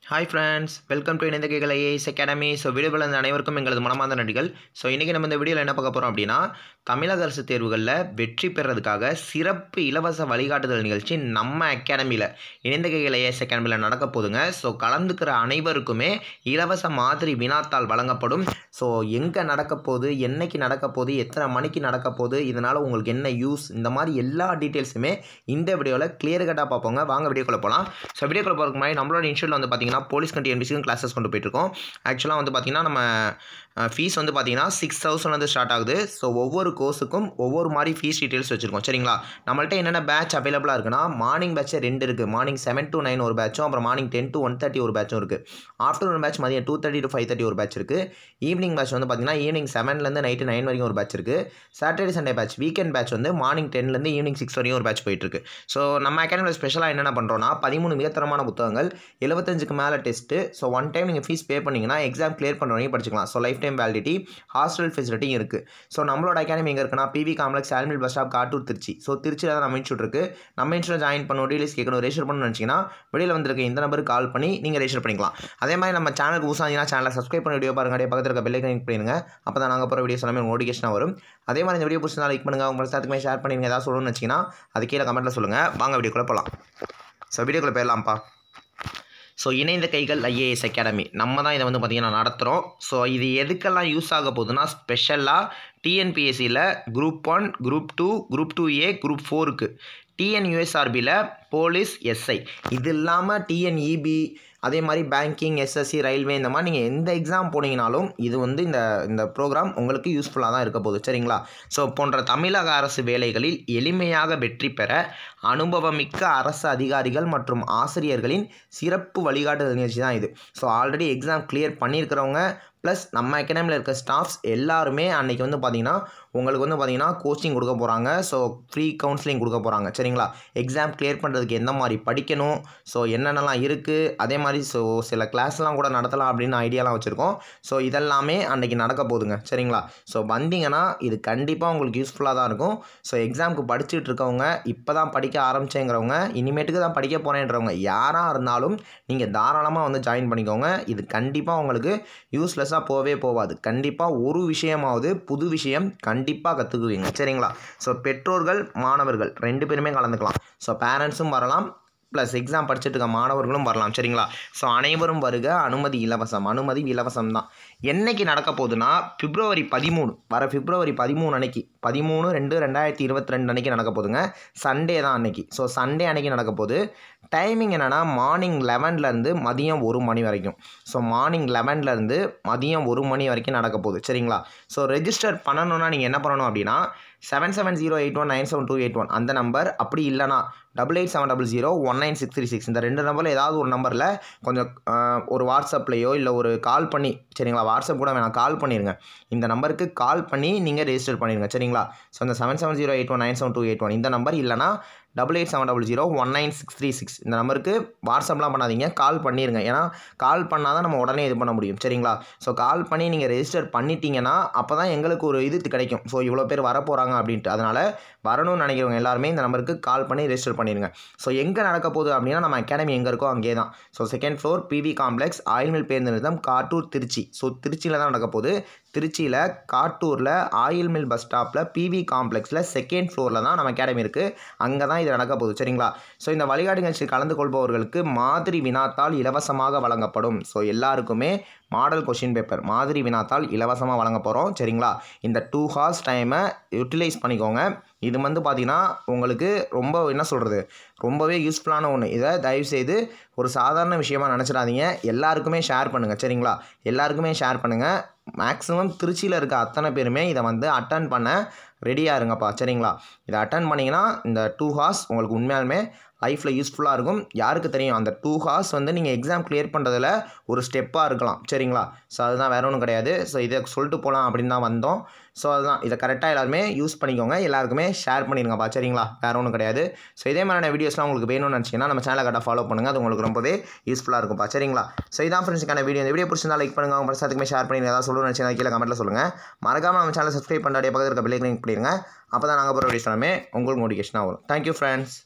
hi friends welcome to இணைந்த கேகல் IAS academy so வீடியோவில் இருந்த அனைவருக்கும் எங்களது மனமார்ந்த நன்றிகள் ஸோ இன்றைக்கி நம்ம இந்த வீடியோவில் என்ன பார்க்க போகிறோம் அப்படின்னா தமிழக அரசு தேர்வுகளில் வெற்றி பெறதுக்காக சிறப்பு இலவச வழிகாட்டுதல் நிகழ்ச்சி நம்ம அகாடமியில் இணைந்த கேகல் ஐஏஎஸ் அகாடமியில் நடக்க போதுங்க ஸோ கலந்துக்கிற அனைவருக்குமே இலவச மாதிரி வினாத்தாள் வழங்கப்படும் ஸோ எங்கே நடக்க போகுது என்னைக்கு நடக்க போகுது எத்தனை மணிக்கு நடக்க போகுது இதனால் உங்களுக்கு என்ன யூஸ் இந்த மாதிரி எல்லா டீட்டெயில்ஸுமே இந்த வீடியோவில் கிளியர் கட்டாக பார்ப்போங்க வாங்க வீடியோக்குள்ளே போகலாம் ஸோ வீடியோக்குள்ளே போகிறதுக்கு முன்னாடி நம்மளோட இன்ஸ்டியூட்டில் வந்து பார்த்தீங்கன்னா போலீஸ் கண்டி என்பிசிக்கும் கிளாஸஸ் கொண்டு போயிட்டுருக்கோம் ஆக்சுவலாக வந்து பார்த்தீங்கன்னா நம்ம ஃபீஸ் வந்து பார்த்தீங்கன்னா சிக்ஸ் தௌசண்ட் வந்து ஸ்டார்ட் ஆகுது ஸோ ஒவ்வொரு கோர்ஸுக்கும் ஒவ்வொரு மாதிரி ஃபீஸ் டீட்டெயில்ஸ் வச்சுருக்கோம் சரிங்களா நம்மள்ட்ட என்னென்ன பேட்ச் அவைலபிளாக இருக்குன்னா மார்னிங் பேட்ச் ரெண்டு இருக்குது மார்னிங் செவன் டு நைன் ஒரு பேட்சும் அப்புறம் morning ten to one thirty ஒரு பேட்சும் இருக்குது ஆஃப்டர்நூன் பேட்ச் மதியம் two thirty to five thirty ஒரு பேட்ச் இருக்குது ஈவினிங் பேட்ச் வந்து பார்த்தீங்கன்னா ஈவினிங் செவன்லேருந்து நைட்டு நைன் வரைக்கும் ஒரு பேட்ச் இருக்குது Saturday Sunday batch weekend batch வந்து மார்னிங் டென்லேருந்து ஈவினிங் சிக்ஸ் வரைக்கும் ஒரு பேட்ச் போயிட்டுருக்கு ஸோ நம்ம அகாடமியில் ஸ்பெஷலாக என்னென்ன பண்ணுறோன்னா பதிமூணு மிகத்தரமான புத்தகங்கள் எழுபத்தஞ்சுக்கு மேலே டெஸ்ட்டு ஸோ ஒன் டைம் நீங்கள் ஃபீஸ் பே பண்ணிங்கன்னா எக்ஸாம் கிளியர் பண்ணுற வரைக்கும் படிச்சுக்கலாம் so life time validity hostel ஃபெசிலிட்டியும் இருக்குது ஸோ நம்மளோட அகாடமி எங்கே இருக்குன்னா PV complex oil mill bus stop Kattur Tiruchi so திருச்சியில் தான் நம்ம இன்ஸ்டியூட் இருக்குது நம்ம இன்ஸ்டியூட் ஜாயின் பண்ணணும் டீலீஸ் கேட்கணும் ரெஜிஸ்டர் பண்ணணும்னு நினச்சிங்கன்னா வெளியில் வந்திருக்க இந்த நம்பருக்கு கால் பண்ணி நீங்கள் ரெஜிஸ்டர் பண்ணிக்கலாம் அதே மாதிரி நம்ம சேனலுக்கு ஊசாங்கன்னா சேனலை சப்ஸ்கிரைப் பண்ணி வீடியோ பாருங்க அப்படியே பக்கத்தில் இருக்க பெல்லை கனெக்ட் பண்ணிடுங்க அப்போ தான் நாங்கள் போகிற வீடியோஸ் எல்லாமே நோட்டிஃபிகேஷனாக வரும் அதே மாதிரி இந்த வீடியோ பிடிச்சா லைக் பண்ணுங்கள் உங்கள் சாத்துக்குமே ஷேர் பண்ணிங்க ஏதாவது சொல்லணும்னு வச்சிங்கன்னா அது கீழே கமெண்ட்டில் சொல்லுங்கள் வாங்க வீடியோக்குள்ளே போகலாம் ஸோ வீடியோக்குள்ளே போயிடலாம்ப்பா ஸோ இணைந்த கைகள் ஐஏஎஸ் அகாடமி நம்ம தான் இதை வந்து பார்த்திங்கன்னா நடத்துகிறோம் ஸோ இது எதுக்கெல்லாம் யூஸ் ஆக போகுதுன்னா ஸ்பெஷலாக டிஎன்பிஎஸ்சியில் group one group two group two A group ஃபோருக்கு டிஎன்யூஎஸ்ஆர்பியில் போலீஸ் எஸ்ஐ இது இல்லாமல் டிஎன்இபி அதே மாதிரி பேங்கிங் எஸ்எஸ்சி ரயில்வே இந்த மாதிரி நீங்கள் எந்த எக்ஸாம் போனீங்கனாலும் இது வந்து இந்த இந்த ப்ரோக்ராம் உங்களுக்கு யூஸ்ஃபுல்லாக தான் இருக்க போகுது சரிங்களா ஸோ போன்ற தமிழக அரசு வேலைகளில் எளிமையாக வெற்றி பெற அனுபவமிக்க அரசு அதிகாரிகள் மற்றும் ஆசிரியர்களின் சிறப்பு வழிகாட்டுதல் நிகழ்ச்சி தான் இது ஸோ ஆல்ரெடி எக்ஸாம் கிளியர் பண்ணியிருக்கிறவங்க ப்ளஸ் நம்ம அகாடமியில் இருக்க ஸ்டாஃப்ஸ் எல்லாருமே அன்றைக்கி வந்து பார்த்திங்கன்னா உங்களுக்கு வந்து பார்த்திங்கன்னா கோச்சிங் கொடுக்க போகிறாங்க ஸோ ஃப்ரீ கவுன்சிலிங் கொடுக்க போகிறாங்க சரிங்களா எக்ஸாம் கிளியர் பண்ணுறதுக்கு எந்த மாதிரி படிக்கணும் ஸோ என்னென்னலாம் இருக்குது அதே மாதிரி ஸோ சில கிளாஸ்லாம் கூட நடத்தலாம் அப்படின்னு ஐடியாலாம் வச்சுருக்கோம் ஸோ இதெல்லாமே அன்றைக்கி நடக்க போகுதுங்க சரிங்களா ஸோ வந்தீங்கன்னா இது கண்டிப்பாக உங்களுக்கு யூஸ்ஃபுல்லாக தான் இருக்கும் ஸோ எக்ஸாமுக்கு படிச்சுட்டு இருக்கவங்க இப்போ தான் படிக்க ஆரம்பிச்சேங்கிறவங்க இனிமேட்டுக்கு தான் படிக்க போகிறேன்றவங்க யாராக இருந்தாலும் நீங்கள் தாராளமாக வந்து ஜாயின் பண்ணிக்கோங்க இது கண்டிப்பாக உங்களுக்கு யூஸ்லெஸ்ஸாக போகவே போகாது கண்டிப்பாக ஒரு விஷயமாவது புது விஷயம் கண்டிப்பாக கற்றுக்குவீங்க சரிங்களா ஸோ பெற்றோர்கள் மாணவர்கள் ரெண்டு பேருமே கலந்துக்கலாம் ஸோ பேரண்ட்ஸும் வரலாம் ப்ளஸ் எக்ஸாம் படிச்சுட்டு இருக்க மாணவர்களும் வரலாம் சரிங்களா ஸோ அனைவரும் வருக அனுமதி இலவசம் அனுமதி இலவசம் தான் என்னைக்கு நடக்க போகுதுன்னா பிப்ரவரி பதிமூணு வர பிப்ரவரி பதிமூணு அன்னைக்கு பதிமூணு ரெண்டு ரெண்டாயிரத்தி இருபத்தி ரெண்டு அன்னைக்கு நடக்க போகுதுங்க சண்டே தான் அன்னைக்கு ஸோ சண்டே அன்னைக்கு நடக்க போகுது டைமிங் என்னென்னா மார்னிங் லெவன்லேருந்து மதியம் ஒரு மணி வரைக்கும் ஸோ மார்னிங் லெவன்லேருந்து மதியம் ஒரு மணி வரைக்கும் நடக்க போகுது சரிங்களா ஸோ ரெஜிஸ்டர் பண்ணணுன்னா நீங்கள் என்ன பண்ணணும் அப்படின்னா seven seven zero eight one nine seven two eight one அந்த நம்பர் அப்படி இல்லைனா double eight seven double zero one nine six three six இந்த ரெண்டு நம்பரில் ஏதாவது ஒரு நம்பரில் கொஞ்சம் ஒரு வாட்ஸ்அப்லேயோ இல்லை ஒரு கால் பண்ணி சரிங்களா வாட்ஸ்அப் கூட வேணாம் கால் பண்ணிடுங்க இந்த நம்பருக்கு கால் பண்ணி நீங்கள் ரெஜிஸ்டர் பண்ணிடுங்க சரிங்களா ஸோ இந்த seven seven zero eight one nine seven two eight one இந்த நம்பர் இல்லைனா double eight seven double zero one nine six three six இந்த நம்பருக்கு வாட்ஸ்அப்லாம் பண்ணாதீங்க கால் பண்ணிடுங்க ஏன்னா கால் பண்ணால் தான் நம்ம உடனே இது பண்ண முடியும் சரிங்களா ஸோ கால் பண்ணி நீங்கள் ரெஜிஸ்டர் பண்ணிட்டீங்கன்னா அப்போ தான் எங்களுக்கு ஒரு இது கிடைக்கும் ஸோ இவ்வளோ பேர் வர போகிறாங்க அப்படின்ட்டு அதனால் வரணும்னு நினைக்கிறவங்க எல்லாருமே இந்த நம்பருக்கு கால் பண்ணி ரெஜிஸ்டர் பண்ணிடுங்க ஸோ எங்கே நடக்க போகுது அப்படின்னா நம்ம அகாடமி எங்கே இருக்கோ அங்கே தான் so second floor PV complex oil mill பேருந்து நிறுத்தம் காட்டூர் திருச்சி ஸோ திருச்சியில் தான் நடக்க போகுது திருச்சியில் காட்டூரில் ஆயில் மில் பஸ் ஸ்டாப்பில் பிவி காம்ப்ளெக்ஸில் செகண்ட் ஃப்ளோரில் தான் நம்ம அகாடமி இருக்குது அங்கே தான் இது நடக்க போகுது சரிங்களா ஸோ இந்த வழிகாட்டு நிகழ்ச்சியில் கலந்து கொள்பவர்களுக்கு மாதிரி வினாத்தால் இலவசமாக வழங்கப்படும் ஸோ எல்லாருக்குமே மாடல் கொஷின் பேப்பர் மாதிரி வினாத்தால் இலவசமாக வழங்க போகிறோம் சரிங்களா இந்த டூ ஹார்ஸ் டைமை யூட்டிலைஸ் பண்ணிக்கோங்க இது வந்து பார்த்திங்கன்னா உங்களுக்கு ரொம்ப என்ன சொல்கிறது ரொம்பவே யூஸ்ஃபுல்லான ஒன்று இதை தயவுசெய்து ஒரு சாதாரண விஷயமாக நினச்சிடாதீங்க எல்லாருக்குமே ஷேர் பண்ணுங்கள் சரிங்களா எல்லாருக்குமே ஷேர் பண்ணுங்கள் மேக்ஸிமம் திருச்சியில் இருக்க அத்தனை பேருமே இதை வந்து அட்டன் பண்ண ரெடியாக இருங்கப்பா சரிங்களா இதை அட்டன் பண்ணிங்கன்னா இந்த டூ ஹார்ஸ் உங்களுக்கு உண்மையாலுமே லைஃப்பில் யூஸ்ஃபுல்லாக இருக்கும் யாருக்கு தெரியும் அந்த டூ ஹார்ஸ் வந்து நீங்கள் எக்ஸாம் கிளியர் பண்ணுறதுல ஒரு ஸ்டெப்பாக இருக்கலாம் சரிங்களா ஸோ அதுதான் வேற ஒன்றும் கிடையாது ஸோ இதை சொல்லிட்டு போகலாம் அப்படின்னு தான் வந்தோம் ஸோ அதுதான் இதை கரெக்டாக எல்லாருமே யூஸ் பண்ணிக்கோங்க எல்லாருக்குமே ஷேர் பண்ணிடுங்கப்பா சரிங்களா வேறு ஒன்றும் கிடையாது ஸோ இதே மாதிரியான வீடியோஸ்லாம் உங்களுக்கு வேணும்னு நினச்சிங்கன்னா நம்ம சேனலை கரெக்டாக ஃபாலோ பண்ணுங்கள் அது உங்களுக்கு ரொம்பவே யூஸ்ஃபுல்லாக இருக்கும்ப்பா சரிங்களா ஸோ இதான் ஃப்ரெண்ட்ஸுக்கான வீடியோ இந்த வீடியோ பிடிச்சிருந்தா லைக் பண்ணுங்கள் உங்கள் ஃப்ரெண்ட்ஸுக்குமே ஷேர் பண்ணி ஏதாவது சொல்லணும்னு நினச்சிங்கன்னா கீழே கமெண்ட்டில் சொல்லுங்கள் மறக்காமல் நம்ம சேனலை சப்ஸ்கிரைப் பண்ணாடிய பக்கத்தில் இருக்க பெல்லை கிளிக் பண்ணிடுங்க அப்போ தான் நாங்கள் போகிற வீடியோஸ் எல்லாமே உங்களுக்கு நோட்டிஃபிகேஷனாக வரும் தேங்க்யூ ஃப்ரெண்ட்ஸ்